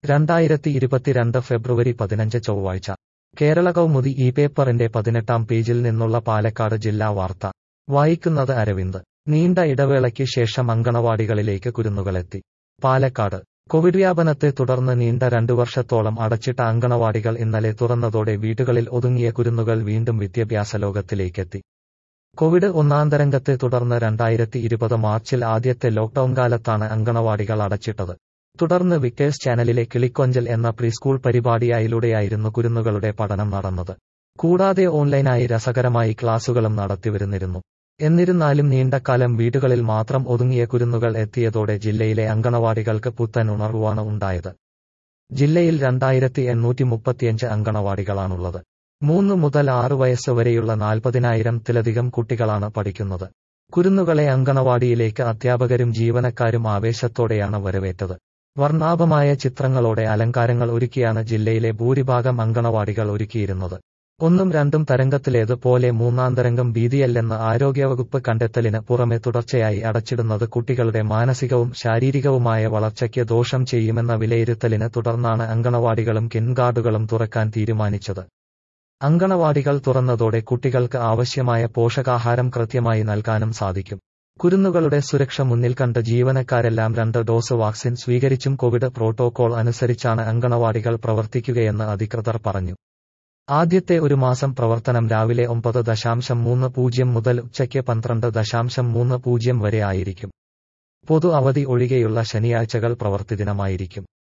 രണ്ടായിരത്തി ഇരുപത്തിരണ്ട് ഫെബ്രുവരി പതിനഞ്ച് ചൊവ്വാഴ്ച കേരള കൗമുദി ഈ പേപ്പറിന്റെ പതിനെട്ടാം പേജിൽ നിന്നുള്ള പാലക്കാട് ജില്ലാ വാർത്ത വായിക്കുന്നത് അരവിന്ദ് നീണ്ട ഇടവേളയ്ക്ക് ശേഷം അങ്കണവാടികളിലേക്ക് കുരുന്നുകളെത്തി പാലക്കാട് കോവിഡ് വ്യാപനത്തെ തുടർന്ന് നീണ്ട രണ്ടു വർഷത്തോളം അടച്ചിട്ട അങ്കണവാടികൾ ഇന്നലെ തുറന്നതോടെ വീടുകളിൽ ഒതുങ്ങിയ കുരുന്നുകൾ വീണ്ടും വിദ്യാഭ്യാസ ലോകത്തിലേക്കെത്തി കോവിഡ് ഒന്നാം തരംഗത്തെ തുടർന്ന് രണ്ടായിരത്തി ഇരുപത് മാർച്ചിൽ ആദ്യത്തെ ലോക്ഡൌൺ കാലത്താണ് അങ്കണവാടികൾ അടച്ചിട്ടത് തുടർന്ന് വിക്കേഴ്സ് ചാനലിലെ കിളിക്കൊഞ്ചൽ എന്ന പ്രീസ്കൂൾ പരിപാടിയായിലൂടെയായിരുന്നു കുരുന്നുകളുടെ പഠനം നടന്നത് കൂടാതെ ഓൺലൈനായി രസകരമായി ക്ലാസുകളും നടത്തിവരുന്നിരുന്നു എന്നിരുന്നാലും നീണ്ടകാലം വീടുകളിൽ മാത്രം ഒതുങ്ങിയ കുരുന്നുകൾ എത്തിയതോടെ ജില്ലയിലെ അങ്കണവാടികൾക്ക് പുത്തൻ ഉണർവാണ് ഉണ്ടായത് ജില്ലയിൽ രണ്ടായിരത്തി എണ്ണൂറ്റി മുപ്പത്തിയഞ്ച് അങ്കണവാടികളാണുള്ളത് മൂന്ന് മുതൽ ആറ് വയസ്സ് വരെയുള്ള നാൽപ്പതിനായിരത്തിലധികം കുട്ടികളാണ് പഠിക്കുന്നത് കുരുന്നുകളെ അങ്കണവാടിയിലേക്ക് അധ്യാപകരും ജീവനക്കാരും ആവേശത്തോടെയാണ് വരവേറ്റത് വർണ്ണാഭമായ ചിത്രങ്ങളോടെ അലങ്കാരങ്ങൾ ഒരുക്കിയാണ് ജില്ലയിലെ ഭൂരിഭാഗം അങ്കണവാടികൾ ഒരുക്കിയിരുന്നത് ഒന്നും രണ്ടും തരംഗത്തിലേത് പോലെ മൂന്നാം തരംഗം ഭീതിയല്ലെന്ന് ആരോഗ്യവകുപ്പ് കണ്ടെത്തലിന് പുറമെ തുടർച്ചയായി അടച്ചിടുന്നത് കുട്ടികളുടെ മാനസികവും ശാരീരികവുമായ വളർച്ചയ്ക്ക് ദോഷം ചെയ്യുമെന്ന വിലയിരുത്തലിന് തുടർന്നാണ് അങ്കണവാടികളും കിൻഗാർഡുകളും തുറക്കാൻ തീരുമാനിച്ചത് അങ്കണവാടികൾ തുറന്നതോടെ കുട്ടികൾക്ക് ആവശ്യമായ പോഷകാഹാരം കൃത്യമായി നൽകാനും സാധിക്കും കുരുന്നുകളുടെ സുരക്ഷ മുന്നിൽ കണ്ട ജീവനക്കാരെല്ലാം രണ്ട് ഡോസ് വാക്സിൻ സ്വീകരിച്ചും കോവിഡ് പ്രോട്ടോകോൾ അനുസരിച്ചാണ് അങ്കണവാടികൾ പ്രവർത്തിക്കുകയെന്ന് അധികൃതർ പറഞ്ഞു ആദ്യത്തെ ഒരു മാസം പ്രവർത്തനം രാവിലെ ഒമ്പത് ദശാംശം മൂന്ന് പൂജ്യം മുതൽ ഉച്ചയ്ക്ക് പന്ത്രണ്ട് ദശാംശം മൂന്ന് പൂജ്യം വരെ ആയിരിക്കും പൊതു അവധി ഒഴികെയുള്ള ശനിയാഴ്ചകൾ പ്രവർത്തിദിനമായിരിക്കും